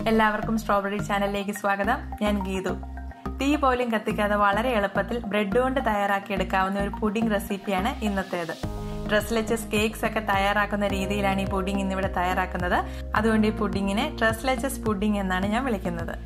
എല്ലാവർക്കും സ്ട്രോബെറി ചാനലിലേക്ക് സ്വാഗതം ഞാൻ ഗീതു തീ പോലും കത്തിക്കാതെ വളരെ എളുപ്പത്തിൽ ബ്രെഡ് കൊണ്ട് തയ്യാറാക്കിയെടുക്കാവുന്ന ഒരു പുഡിംഗ് റെസിപ്പിയാണ് ഇന്നത്തേത് ഡ്രസ്ലെച്ചസ് കേക്ക്സ് ഒക്കെ തയ്യാറാക്കുന്ന രീതിയിലാണ് ഈ പുഡിംഗ് ഇന്നിവിടെ തയ്യാറാക്കുന്നത് അതുകൊണ്ട് ഈ പുഡിങ്ങിനെ ഡ്രസ്ലെച്ചസ് പുഡിംഗ് എന്നാണ് ഞാൻ വിളിക്കുന്നത്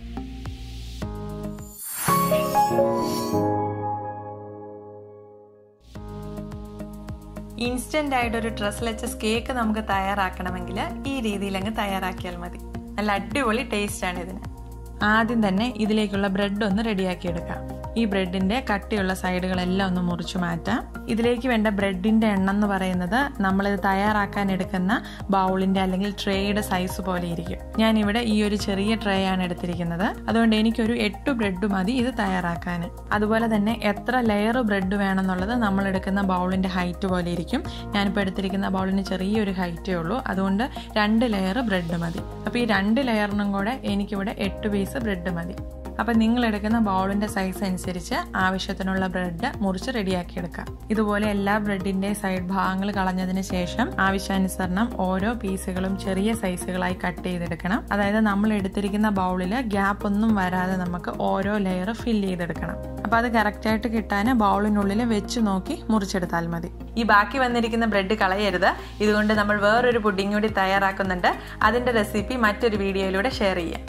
ഇൻസ്റ്റന്റ് ആയിട്ട് ഒരു ഡ്രസ്ലെച്ചസ് കേക്ക് നമുക്ക് തയ്യാറാക്കണമെങ്കിൽ ഈ രീതിയിൽ അങ്ങ് തയ്യാറാക്കിയാൽ മതി നല്ല അടിപൊളി ടേസ്റ്റ് ആണ് ഇതിന് ആദ്യം തന്നെ ഇതിലേക്കുള്ള ബ്രെഡ് ഒന്ന് റെഡിയാക്കി എടുക്കാം ഈ ബ്രെഡിന്റെ കട്ടിയുള്ള സൈഡുകളെല്ലാം ഒന്ന് മുറിച്ചു മാറ്റാം ഇതിലേക്ക് വേണ്ട ബ്രെഡിന്റെ എണ്ണം എന്ന് പറയുന്നത് നമ്മളിത് തയ്യാറാക്കാൻ എടുക്കുന്ന ബൗളിന്റെ അല്ലെങ്കിൽ ട്രേയുടെ സൈസ് പോലെ ഇരിക്കും ഞാൻ ഇവിടെ ഈ ഒരു ചെറിയ ട്രേ ആണ് എടുത്തിരിക്കുന്നത് അതുകൊണ്ട് എനിക്കൊരു എട്ട് ബ്രെഡ് മതി ഇത് തയ്യാറാക്കാൻ അതുപോലെ തന്നെ എത്ര ലെയർ ബ്രെഡ് വേണമെന്നുള്ളത് നമ്മൾ എടുക്കുന്ന ബൗളിന്റെ ഹൈറ്റ് പോലെ ഇരിക്കും ഞാനിപ്പോൾ എടുത്തിരിക്കുന്ന ബൗളിന് ചെറിയൊരു ഹൈറ്റേ ഉള്ളൂ അതുകൊണ്ട് രണ്ട് ലെയർ ബ്രെഡ് മതി അപ്പോൾ ഈ രണ്ട് ലെയറിനും കൂടെ എനിക്കിവിടെ എട്ട് പീസ് ബ്രെഡ് മതി അപ്പം നിങ്ങൾ എടുക്കുന്ന ബൗളിന്റെ സൈസ് അനുസരിച്ച് ആവശ്യത്തിനുള്ള ബ്രെഡ് മുറിച്ച് റെഡിയാക്കി എടുക്കാം ഇതുപോലെ എല്ലാ ബ്രെഡിന്റെ സൈഡ് ഭാഗങ്ങൾ കളഞ്ഞതിന് ശേഷം ആവശ്യാനുസരണം ഓരോ പീസുകളും ചെറിയ സൈസുകളായി കട്ട് ചെയ്തെടുക്കണം അതായത് നമ്മൾ എടുത്തിരിക്കുന്ന ബൗളിൽ ഗ്യാപ്പ് ഒന്നും വരാതെ നമുക്ക് ഓരോ ലെയർ ഫില്ല് ചെയ്തെടുക്കണം അപ്പൊ അത് കറക്റ്റ് ആയിട്ട് കിട്ടാൻ ബൗളിനുള്ളിൽ വെച്ച് നോക്കി മുറിച്ചെടുത്താൽ മതി ഈ ബാക്കി വന്നിരിക്കുന്ന ബ്രെഡ് കളയരുത് ഇതുകൊണ്ട് നമ്മൾ വേറൊരു പുഡിംഗ് കൂടി തയ്യാറാക്കുന്നുണ്ട് അതിന്റെ റെസിപ്പി മറ്റൊരു വീഡിയോയിലൂടെ ഷെയർ ചെയ്യാം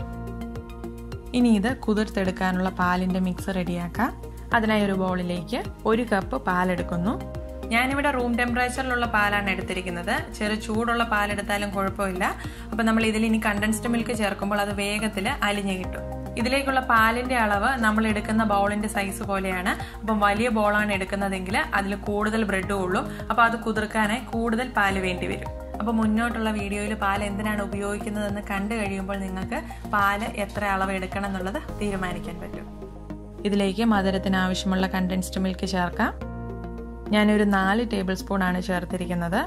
ഇനി ഇത് കുതിർത്തെടുക്കാനുള്ള പാലിന്റെ മിക്സ് റെഡിയാക്കാം അതിനായി ഒരു ബൗളിലേക്ക് ഒരു കപ്പ് പാലെടുക്കുന്നു ഞാനിവിടെ റൂം ടെമ്പറേച്ചറിലുള്ള പാലാണ് എടുത്തിരിക്കുന്നത് ചെറു ചൂടുള്ള പാലെടുത്താലും കുഴപ്പമില്ല അപ്പം നമ്മൾ ഇതിൽ ഇനി കണ്ടൻസ്ഡ് മിൽക്ക് ചേർക്കുമ്പോൾ അത് വേഗത്തിൽ അലിഞ്ഞു കിട്ടും ഇതിലേക്കുള്ള പാലിന്റെ അളവ് നമ്മൾ എടുക്കുന്ന ബൗളിന്റെ സൈസ് പോലെയാണ് അപ്പം വലിയ ബോളാണ് എടുക്കുന്നതെങ്കിൽ അതിൽ കൂടുതൽ ബ്രെഡ് കൊള്ളും അപ്പോൾ അത് കുതിർക്കാനായി കൂടുതൽ പാല് വേണ്ടി വരും അപ്പോൾ മുന്നോട്ടുള്ള വീഡിയോയിൽ പാൽ എന്തിനാണ് ഉപയോഗിക്കുന്നതെന്ന് കണ്ടു കഴിയുമ്പോൾ നിങ്ങൾക്ക് പാല് എത്ര അളവ് എടുക്കണം എന്നുള്ളത് തീരുമാനിക്കാൻ പറ്റും ഇതിലേക്ക് മധുരത്തിന് ആവശ്യമുള്ള കണ്ടൻസ്ഡ് മിൽക്ക് ചേർക്കാം ഞാനൊരു നാല് ടേബിൾ സ്പൂൺ ആണ് ചേർത്തിരിക്കുന്നത്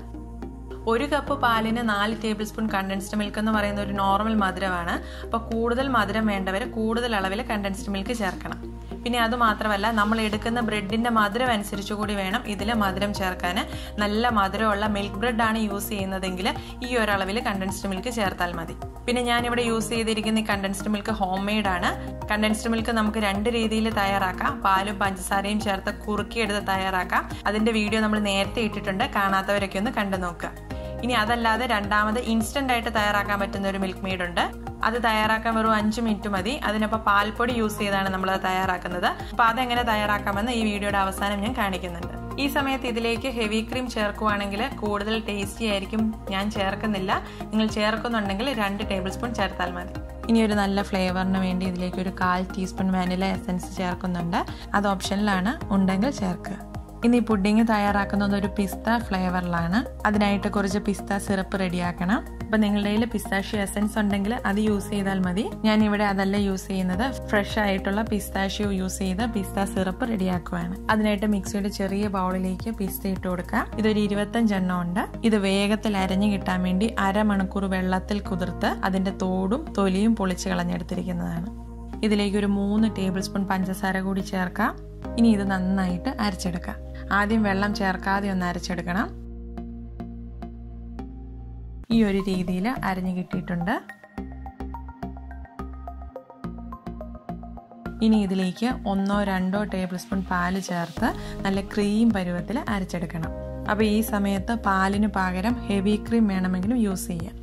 ഒരു കപ്പ് പാലിന് നാല് ടേബിൾ സ്പൂൺ കണ്ടൻസ്ഡ് മിൽക്ക് എന്ന് പറയുന്ന ഒരു നോർമൽ മധുരമാണ് അപ്പോൾ കൂടുതൽ മധുരം വേണ്ടവർ കൂടുതൽ അളവിൽ കണ്ടൻസ്ഡ് മിൽക്ക് ചേർക്കണം പിന്നെ അത് മാത്രമല്ല നമ്മൾ എടുക്കുന്ന ബ്രെഡിന്റെ മധുരം അനുസരിച്ച് കൂടി വേണം ഇതിൽ മധുരം ചേർക്കാൻ നല്ല മധുരമുള്ള മിൽക്ക് ബ്രെഡ് ആണ് യൂസ് ചെയ്യുന്നതെങ്കിൽ ഈ ഒരു അളവിൽ കണ്ടൻസ്ഡ് മിൽക്ക് ചേർത്താൽ മതി പിന്നെ ഞാൻ ഇവിടെ യൂസ് ചെയ്തിരിക്കുന്ന ഈ കണ്ടൻസ്ഡ് മിൽക്ക് ഹോം മെയ്ഡ് ആണ് കണ്ടൻസ്ഡ് മിൽക്ക് നമുക്ക് രണ്ട് രീതിയിൽ തയ്യാറാക്കാം പാലും പഞ്ചസാരയും ചേർത്ത് കുറുക്കിയെടുത്ത് തയ്യാറാക്കാം അതിന്റെ വീഡിയോ നമ്മൾ നേരത്തെ ഇട്ടിട്ടുണ്ട് കാണാത്തവരൊക്കെ ഒന്ന് കണ്ടു നോക്കുക ഇനി അതല്ലാതെ രണ്ടാമത് ഇൻസ്റ്റന്റ് ആയിട്ട് തയ്യാറാക്കാൻ പറ്റുന്ന ഒരു മിൽക്ക് മെയ്ഡ് ഉണ്ട് അത് തയ്യാറാക്കാൻ വെറും അഞ്ച് മിനിറ്റ് മതി അതിനൊപ്പം പാൽപ്പൊടി യൂസ് ചെയ്താണ് നമ്മൾ അത് തയ്യാറാക്കുന്നത് അപ്പൊ അതെങ്ങനെ തയ്യാറാക്കാമെന്ന് ഈ വീഡിയോയുടെ അവസാനം ഞാൻ കാണിക്കുന്നുണ്ട് ഈ സമയത്ത് ഇതിലേക്ക് ഹെവി ക്രീം ചേർക്കുവാണെങ്കിൽ കൂടുതൽ ടേസ്റ്റി ആയിരിക്കും ഞാൻ ചേർക്കുന്നില്ല നിങ്ങൾ ചേർക്കുന്നുണ്ടെങ്കിൽ രണ്ട് ടേബിൾ സ്പൂൺ ചേർത്താൽ മതി ഇനി ഒരു നല്ല ഫ്ലേവറിന് വേണ്ടി ഇതിലേക്ക് ഒരു കാൽ ടീസ്പൂൺ വാനില എസൻസ് ചേർക്കുന്നുണ്ട് അത് ഓപ്ഷനിലാണ് ഉണ്ടെങ്കിൽ ചേർക്കുക ഇനി പുഡിങ് തയ്യാറാക്കുന്നത് ഒരു പിസ്ത ഫ്ലേവറിലാണ് അതിനായിട്ട് കുറച്ച് പിസ്ത സിറപ്പ് റെഡിയാക്കണം അപ്പൊ നിങ്ങളുടെ കയ്യിൽ പിസ്താഷ്യോ എസൻസ് ഉണ്ടെങ്കിൽ അത് യൂസ് ചെയ്താൽ മതി ഞാൻ ഇവിടെ അതല്ല യൂസ് ചെയ്യുന്നത് ഫ്രഷ് ആയിട്ടുള്ള പിസ്താഷ്യോ യൂസ് ചെയ്ത് പിസ്ത സിറപ്പ് റെഡിയാക്കുവാണ് അതിനായിട്ട് മിക്സിയുടെ ചെറിയ ബൗളിലേക്ക് പിസ്ത ഇട്ട് കൊടുക്കാം ഇതൊരു ഇരുപത്തഞ്ചെണ്ണം ഉണ്ട് ഇത് വേഗത്തിൽ അരഞ്ഞു കിട്ടാൻ വേണ്ടി അരമണിക്കൂർ വെള്ളത്തിൽ കുതിർത്ത് അതിന്റെ തോടും തൊലിയും പൊളിച്ച് കളഞ്ഞെടുത്തിരിക്കുന്നതാണ് ഇതിലേക്ക് ഒരു മൂന്ന് ടേബിൾ സ്പൂൺ പഞ്ചസാര കൂടി ചേർക്കാം ഇനി ഇത് നന്നായിട്ട് അരച്ചെടുക്കാം ആദ്യം വെള്ളം ചേർക്കാതെ ഒന്ന് അരച്ചെടുക്കണം ഈ ഒരു രീതിയിൽ അരഞ്ഞു കിട്ടിയിട്ടുണ്ട് ഇനി ഇതിലേക്ക് ഒന്നോ രണ്ടോ ടേബിൾ സ്പൂൺ പാല് ചേർത്ത് നല്ല ക്രീം പരുവത്തിൽ അരച്ചെടുക്കണം അപ്പോൾ ഈ സമയത്ത് പാലിന് പകരം ഹെവി ക്രീം വേണമെങ്കിലും യൂസ് ചെയ്യാം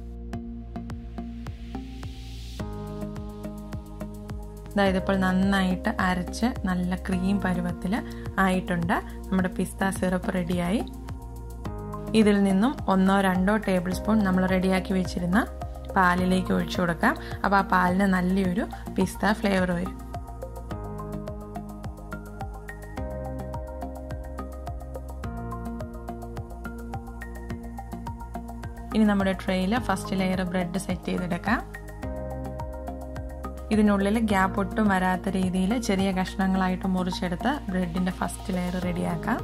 അതായത് ഇപ്പോൾ നന്നായിട്ട് അരച്ച് നല്ല ക്രീം പരുവത്തിൽ ആയിട്ടുണ്ട് നമ്മുടെ പിസ്ത സിറപ്പ് റെഡിയായി ഇതിൽ നിന്നും ഒന്നോ രണ്ടോ ടേബിൾ സ്പൂൺ നമ്മൾ റെഡിയാക്കി വെച്ചിരുന്ന പാലിലേക്ക് ഒഴിച്ചു കൊടുക്കാം അപ്പോൾ ആ പാലിന് നല്ലൊരു പിസ്ത ഫ്ലേവർ വരും ഇനി നമ്മുടെ ട്രേയിൽ ഫസ്റ്റ് ലെയർ ബ്രെഡ് സെറ്റ് ചെയ്തെടുക്കാം ഇതിനുള്ളിൽ ഗ്യാപ്പ് ഒട്ടും വരാത്ത രീതിയിൽ ചെറിയ കഷ്ണങ്ങളായിട്ട് മുറിച്ചെടുത്ത് ബ്രെഡിന്റെ ഫസ്റ്റ് ലെയർ റെഡിയാക്കാം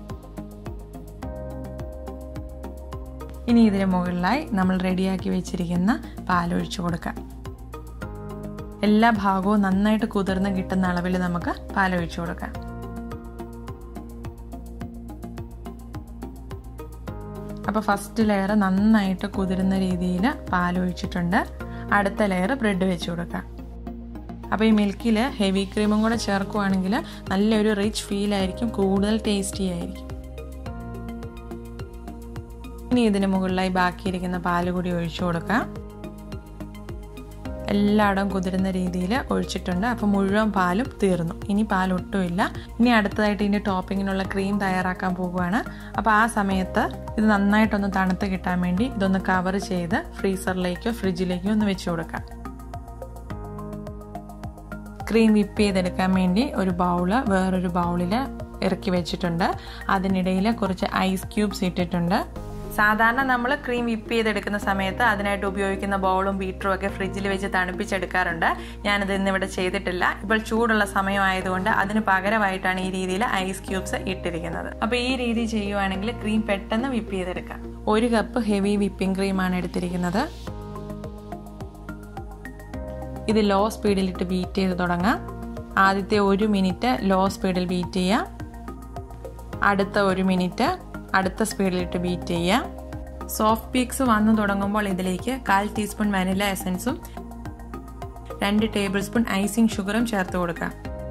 ഇനി ഇതിന് മുകളിലായി നമ്മൾ റെഡിയാക്കി വെച്ചിരിക്കുന്ന പാലൊഴിച്ചു കൊടുക്കാം എല്ലാ ഭാഗവും നന്നായിട്ട് കുതിർന്ന് കിട്ടുന്ന അളവിൽ നമുക്ക് പാലൊഴിച്ചു കൊടുക്കാം അപ്പോൾ ഫസ്റ്റ് ലെയർ നന്നായിട്ട് കുതിരുന്ന രീതിയിൽ പാലൊഴിച്ചിട്ടുണ്ട് അടുത്ത ലെയർ ബ്രെഡ് വെച്ച് കൊടുക്കാം അപ്പോൾ ഈ മിൽക്കിൽ ഹെവി ക്രീമും കൂടെ ചേർക്കുവാണെങ്കിൽ നല്ലൊരു റിച്ച് ഫീൽ ആയിരിക്കും കൂടുതൽ ടേസ്റ്റി ആയിരിക്കും ഇനി ഇതിന് മുകളിലായി ബാക്കിയിരിക്കുന്ന പാല് കൂടി ഒഴിച്ചു കൊടുക്കാം എല്ലായിടം കുതിരുന്ന രീതിയിൽ ഒഴിച്ചിട്ടുണ്ട് അപ്പോൾ മുഴുവൻ പാലും തീർന്നു ഇനി പാൽ ഒട്ടുമില്ല ഇനി അടുത്തതായിട്ട് ഇതിൻ്റെ ടോപ്പിങ്ങിനുള്ള ക്രീം തയ്യാറാക്കാൻ പോകുകയാണ് അപ്പോൾ ആ സമയത്ത് ഇത് നന്നായിട്ടൊന്ന് തണുത്ത് കിട്ടാൻ വേണ്ടി ഇതൊന്ന് കവർ ചെയ്ത് ഫ്രീസറിലേക്കോ ഫ്രിഡ്ജിലേക്കോ ഒന്ന് വെച്ച് കൊടുക്കാം ക്രീം വിപ്പ് ചെയ്തെടുക്കാൻ വേണ്ടി ഒരു ബൗള് വേറൊരു ബൗളിൽ ഇറക്കി വെച്ചിട്ടുണ്ട് അതിനിടയിൽ കുറച്ച് ഐസ് ക്യൂബ്സ് ഇട്ടിട്ടുണ്ട് സാധാരണ നമ്മൾ ക്രീം വിപ്പ് ചെയ്തെടുക്കുന്ന സമയത്ത് അതിനായിട്ട് ഉപയോഗിക്കുന്ന ബൗളും ബീറ്ററും ഒക്കെ ഫ്രിഡ്ജിൽ വെച്ച് തണുപ്പിച്ചെടുക്കാറുണ്ട് ഞാനത് ഇന്നിവിടെ ചെയ്തിട്ടില്ല ഇപ്പോൾ ചൂടുള്ള സമയമായതുകൊണ്ട് അതിന് പകരമായിട്ടാണ് ഈ രീതിയിൽ ഐസ് ക്യൂബ്സ് ഇട്ടിരിക്കുന്നത് അപ്പോൾ ഈ രീതി ചെയ്യുവാണെങ്കിൽ ക്രീം പെട്ടെന്ന് വിപ്പ് ചെയ്തെടുക്കാം ഒരു കപ്പ് ഹെവി വിപ്പിംഗ് ക്രീമാണ് എടുത്തിരിക്കുന്നത് ഇത് ലോ സ്പീഡിലിട്ട് ബീറ്റ് ചെയ്ത് തുടങ്ങാം ആദ്യത്തെ ഒരു മിനിറ്റ് ലോ സ്പീഡിൽ ബീറ്റ് ചെയ്യാം അടുത്ത ഒരു മിനിറ്റ് അടുത്ത സ്പീഡിലിട്ട് ബീറ്റ് ചെയ്യാം സോഫ്റ്റ് പീക്സ് വന്നു തുടങ്ങുമ്പോൾ ഇതിലേക്ക് കാൽ ടീസ്പൂൺ വാനില എസൻസും രണ്ട് ടേബിൾ സ്പൂൺ ഐസിങ് ഷുഗറും ചേർത്ത് കൊടുക്കാം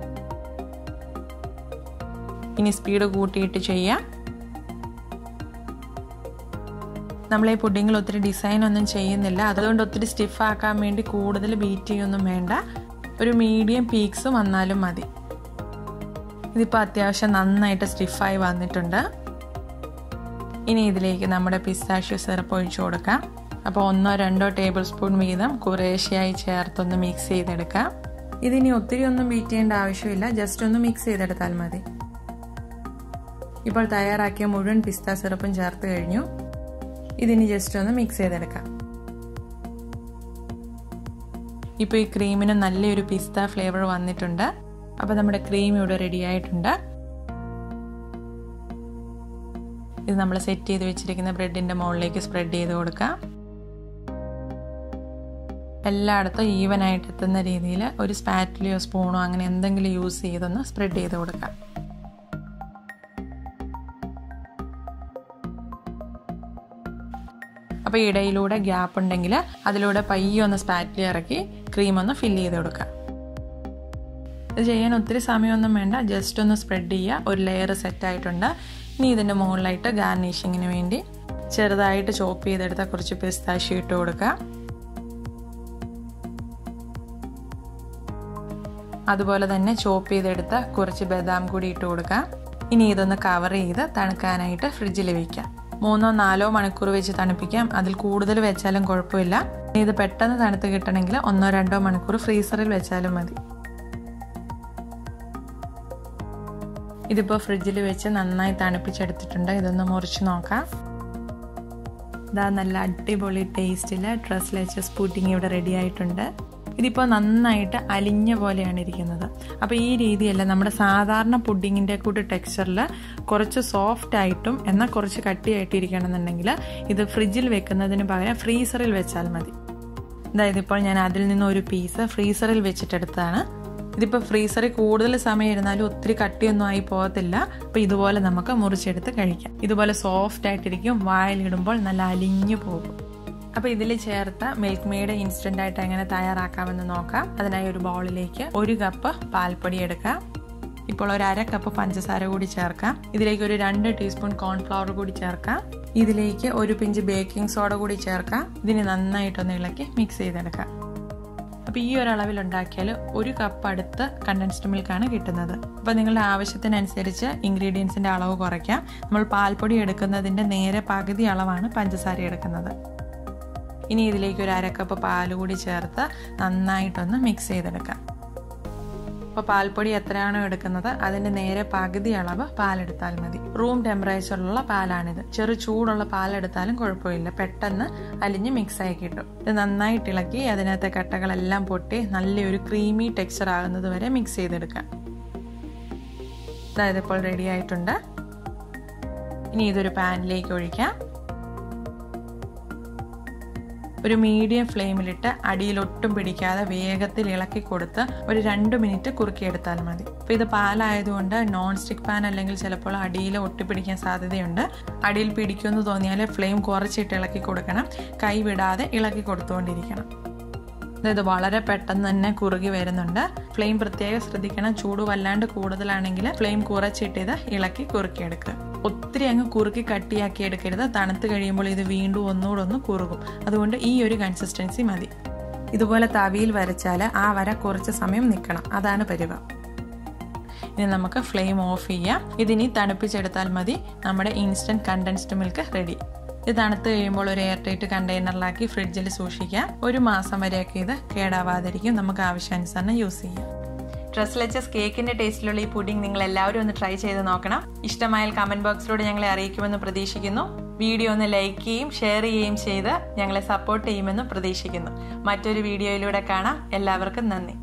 ഇനി സ്പീഡ് കൂട്ടിയിട്ട് ചെയ്യാം നമ്മൾ ഈ പുഡിങ്ങിൽ ഒത്തിരി ഡിസൈൻ ഒന്നും ചെയ്യുന്നില്ല അതുകൊണ്ട് ഒത്തിരി സ്റ്റിഫ് ആക്കാൻ വേണ്ടി കൂടുതൽ ബീറ്റ് ചെയ്യൊന്നും വേണ്ട ഒരു മീഡിയം പീക്സ് വന്നാലും മതി ഇതിപ്പോൾ അത്യാവശ്യം നന്നായിട്ട് സ്റ്റിഫായി വന്നിട്ടുണ്ട് ഇനി ഇതിലേക്ക് നമ്മുടെ പിസ്താഷ്യോ സിറപ്പ് ഒഴിച്ചു കൊടുക്കാം അപ്പോൾ ഒന്നോ രണ്ടോ ടേബിൾ സ്പൂൺ വീതം കുറേശ്ശെയായി ചേർത്തൊന്ന് മിക്സ് ചെയ്തെടുക്കാം ഇതിനി ഒത്തിരി ഒന്നും ബീറ്റ് ചെയ്യേണ്ട ആവശ്യമില്ല ജസ്റ്റ് ഒന്ന് മിക്സ് ചെയ്തെടുത്താൽ മതി ഇപ്പോൾ തയ്യാറാക്കിയ മുഴുവൻ പിസ്ത സിറപ്പും ചേർത്ത് കഴിഞ്ഞു ഇതിനി ജസ്റ്റ് ഒന്ന് മിക്സ് ചെയ്തെടുക്കാം ഇപ്പോൾ ഈ ക്രീമിന് നല്ലൊരു പിസ്ത ഫ്ലേവർ വന്നിട്ടുണ്ട് അപ്പോൾ നമ്മുടെ ക്രീം ഇവിടെ റെഡി ആയിട്ടുണ്ട് ഇത് നമ്മൾ സെറ്റ് ചെയ്ത് വെച്ചിരിക്കുന്ന ബ്രെഡിൻ്റെ മുകളിലേക്ക് സ്പ്രെഡ് ചെയ്ത് കൊടുക്കാം എല്ലായിടത്തും ഈവൻ ആയിട്ട് എത്തുന്ന രീതിയിൽ ഒരു സ്പാറ്റിലിയോ സ്പൂണോ അങ്ങനെ എന്തെങ്കിലും യൂസ് ചെയ്തൊന്ന് സ്പ്രെഡ് ചെയ്ത് കൊടുക്കാം അപ്പോൾ ഇടയിലൂടെ ഗ്യാപ്പ് ഉണ്ടെങ്കിൽ അതിലൂടെ പയ്യെ ഒന്ന് സ്പാറ്റിൽ ഇറക്കി ക്രീം ഒന്ന് ഫില്ല് ചെയ്ത് കൊടുക്കുക ഇത് ചെയ്യാൻ ഒത്തിരി സമയമൊന്നും വേണ്ട ജസ്റ്റ് ഒന്ന് സ്പ്രെഡ് ചെയ്യുക ഒരു ലെയർ സെറ്റ് ആയിട്ടുണ്ട് ഇനി ഇതിൻ്റെ മുകളിലായിട്ട് ഗാർണിഷിങ്ങിന് വേണ്ടി ചെറുതായിട്ട് ചോപ്പ് ചെയ്തെടുത്ത കുറച്ച് പിസ്താഷി ഇട്ട് കൊടുക്കുക അതുപോലെ തന്നെ ചോപ്പ് ചെയ്തെടുത്ത കുറച്ച് ബദാം കൂടി ഇട്ട് കൊടുക്കാം ഇനി ഇതൊന്ന് കവർ ചെയ്ത് തണുക്കാനായിട്ട് ഫ്രിഡ്ജിൽ വയ്ക്കാം മൂന്നോ നാലോ മണിക്കൂർ വെച്ച് തണുപ്പിക്കാം അതിൽ കൂടുതൽ വെച്ചാലും കുഴപ്പമില്ല ഇത് പെട്ടെന്ന് തണുത്ത് കിട്ടണമെങ്കിൽ ഒന്നോ രണ്ടോ മണിക്കൂർ ഫ്രീസറിൽ വെച്ചാലും മതി ഇതിപ്പോൾ ഫ്രിഡ്ജിൽ വെച്ച് നന്നായി തണുപ്പിച്ചെടുത്തിട്ടുണ്ട് ഇതൊന്ന് മുറിച്ച് നോക്കാം ഇതാ നല്ല അടിപൊളി ടേസ്റ്റിൽ ഡ്രസ് ലെച്ചസ് പുഡിങ് ഇവിടെ റെഡി ആയിട്ടുണ്ട് ഇതിപ്പോൾ നന്നായിട്ട് അലിഞ്ഞ പോലെയാണ് ഇരിക്കുന്നത് അപ്പോൾ ഈ രീതിയല്ല നമ്മുടെ സാധാരണ പുഡിങ്ങിൻ്റെ കൂട്ട് ടെക്സ്ചറിൽ കുറച്ച് സോഫ്റ്റ് ആയിട്ടും എന്നാൽ കുറച്ച് കട്ടിയായിട്ട് ഇരിക്കണമെന്നുണ്ടെങ്കിൽ ഇത് ഫ്രിഡ്ജിൽ വെക്കുന്നതിന് പകരം ഫ്രീസറിൽ വെച്ചാൽ മതി അതായത് ഇപ്പോൾ ഞാൻ അതിൽ നിന്ന് ഒരു പീസ് ഫ്രീസറിൽ വെച്ചിട്ടെടുത്താണ് ഇതിപ്പോൾ ഫ്രീസറിൽ കൂടുതൽ സമയം ഇരുന്നാലും ഒത്തിരി കട്ടിയൊന്നും ആയി പോകത്തില്ല അപ്പോൾ ഇതുപോലെ നമുക്ക് മുറിച്ചെടുത്ത് കഴിക്കാം ഇതുപോലെ സോഫ്റ്റ് ആയിട്ടിരിക്കും വായിലിടുമ്പോൾ നല്ല അലിഞ്ഞു പോകും അപ്പോൾ ഇതിൽ ചേർത്ത മിൽക്ക് മെയ്ഡ് ഇൻസ്റ്റന്റ് ആയിട്ട് എങ്ങനെ തയ്യാറാക്കാമെന്ന് നോക്കാം അതിനായി ഒരു ബൗളിലേക്ക് ഒരു കപ്പ് പാൽപ്പൊടി എടുക്കാം ഇപ്പോൾ ഒരു അര കപ്പ് പഞ്ചസാര കൂടി ചേർക്കാം ഇതിലേക്ക് ഒരു രണ്ട് ടീസ്പൂൺ കോൺഫ്ലവർ കൂടി ചേർക്കാം ഇതിലേക്ക് ഒരു പിഞ്ച് ബേക്കിംഗ് സോഡ കൂടി ചേർക്കാം ഇതിന് നന്നായിട്ടൊന്ന് ഇളക്കി മിക്സ് ചെയ്തെടുക്കാം അപ്പോൾ ഈ ഒരു അളവിൽ ഉണ്ടാക്കിയാൽ ഒരു കപ്പ് അടുത്ത് കണ്ടൻസ്ഡ് മിൽക്കാണ് കിട്ടുന്നത് അപ്പോൾ നിങ്ങളുടെ ആവശ്യത്തിനനുസരിച്ച് ഇൻഗ്രീഡിയൻസിൻ്റെ അളവ് കുറയ്ക്കാം നമ്മൾ പാൽപ്പൊടി എടുക്കുന്നതിൻ്റെ നേരെ പകുതി അളവാണ് പഞ്ചസാര എടുക്കുന്നത് ഇനി ഇതിലേക്ക് ഒരു അരക്കപ്പ് പാൽ കൂടി ചേർത്ത് നന്നായിട്ടൊന്ന് മിക്സ് ചെയ്തെടുക്കാം അപ്പോൾ പാൽപ്പൊടി എത്രയാണോ എടുക്കുന്നത് അതിൻ്റെ നേരെ പകുതി അളവ് പാലെടുത്താൽ മതി റൂം ടെമ്പറേച്ചറിലുള്ള പാലാണിത് ചെറു ചൂടുള്ള പാലെടുത്താലും കുഴപ്പമില്ല പെട്ടെന്ന് അലിഞ്ഞ് മിക്സായി കിട്ടും ഇത് നന്നായിട്ട് ഇളക്കി അതിനകത്തെ കട്ടകളെല്ലാം പൊട്ടി നല്ലൊരു ക്രീമി ടെക്സ്ചർ ആകുന്നത് വരെ മിക്സ് ചെയ്തെടുക്കാം അതായത് ഇപ്പോൾ റെഡി ആയിട്ടുണ്ട് ഇനി ഇതൊരു പാനിലേക്ക് ഒഴിക്കാം ഒരു മീഡിയം ഫ്ലെയിമിലിട്ട് അടിയിലൊട്ടും പിടിക്കാതെ വേഗത്തിൽ ഇളക്കി കൊടുത്ത് ഒരു രണ്ട് മിനിറ്റ് കുറുക്കിയെടുത്താൽ മതി അപ്പോൾ ഇത് പാലായതുകൊണ്ട് നോൺ സ്റ്റിക്ക് പാൻ അല്ലെങ്കിൽ ചിലപ്പോൾ അടിയിൽ ഒട്ടിപ്പിടിക്കാൻ സാധ്യതയുണ്ട് അടിയിൽ പിടിക്കുമെന്ന് തോന്നിയാൽ ഫ്ലെയിം കുറച്ചിട്ട് ഇളക്കി കൊടുക്കണം കൈ വിടാതെ ഇളക്കി കൊടുത്തുകൊണ്ടിരിക്കണം ഇത് വളരെ പെട്ടെന്ന് തന്നെ കുറുകി വരുന്നുണ്ട് ഫ്ലെയിം പ്രത്യേകം ശ്രദ്ധിക്കണം ചൂട് വല്ലാണ്ട് കൂടുതലാണെങ്കിൽ ഫ്ലെയിം കുറച്ചിട്ട് ഇത് ഇളക്കി കുറുക്കിയെടുക്കുക ഒത്തിരി അങ്ങ് കുറുക്കി കട്ടിയാക്കി എടുക്കരുത് തണുത്ത് കഴിയുമ്പോൾ ഇത് വീണ്ടും ഒന്നുകൂടെ ഒന്ന് കുറുകും അതുകൊണ്ട് ഈ ഒരു കൺസിസ്റ്റൻസി മതി ഇതുപോലെ തവിയിൽ വരച്ചാൽ ആ വര കുറച്ച് സമയം നിൽക്കണം അതാണ് പരുവ ഇനി നമുക്ക് ഫ്ലെയിം ഓഫ് ചെയ്യാം ഇതിനി തണുപ്പിച്ചെടുത്താൽ മതി നമ്മുടെ ഇൻസ്റ്റന്റ് കണ്ടൻസ്ഡ് മിൽക്ക് റെഡി ഇത് തണുത്ത് കഴിയുമ്പോൾ ഒരു എയർ ടൈറ്റ് കണ്ടെയ്നറിലാക്കി ഫ്രിഡ്ജിൽ സൂക്ഷിക്കാം ഒരു മാസം വരെയൊക്കെ ഇത് കേടാവാതിരിക്കും നമുക്ക് ആവശ്യാനുസരണം യൂസ് ചെയ്യാം ഡ്രസ്ലെച്ചസ് കേക്കിന്റെ ടേസ്റ്റിലുള്ള ഈ പുഡിംഗ് നിങ്ങൾ എല്ലാവരും ഒന്ന് ട്രൈ ചെയ്ത് നോക്കണം ഇഷ്ടമായാൽ കമന്റ് ബോക്സിലൂടെ ഞങ്ങളെ അറിയിക്കുമെന്ന് പ്രതീക്ഷിക്കുന്നു വീഡിയോ ഒന്ന് ലൈക്ക് ചെയ്യുകയും ഷെയർ ചെയ്യുകയും ചെയ്ത് ഞങ്ങളെ സപ്പോർട്ട് ചെയ്യുമെന്ന് പ്രതീക്ഷിക്കുന്നു മറ്റൊരു വീഡിയോയിലൂടെ കാണാം എല്ലാവർക്കും നന്ദി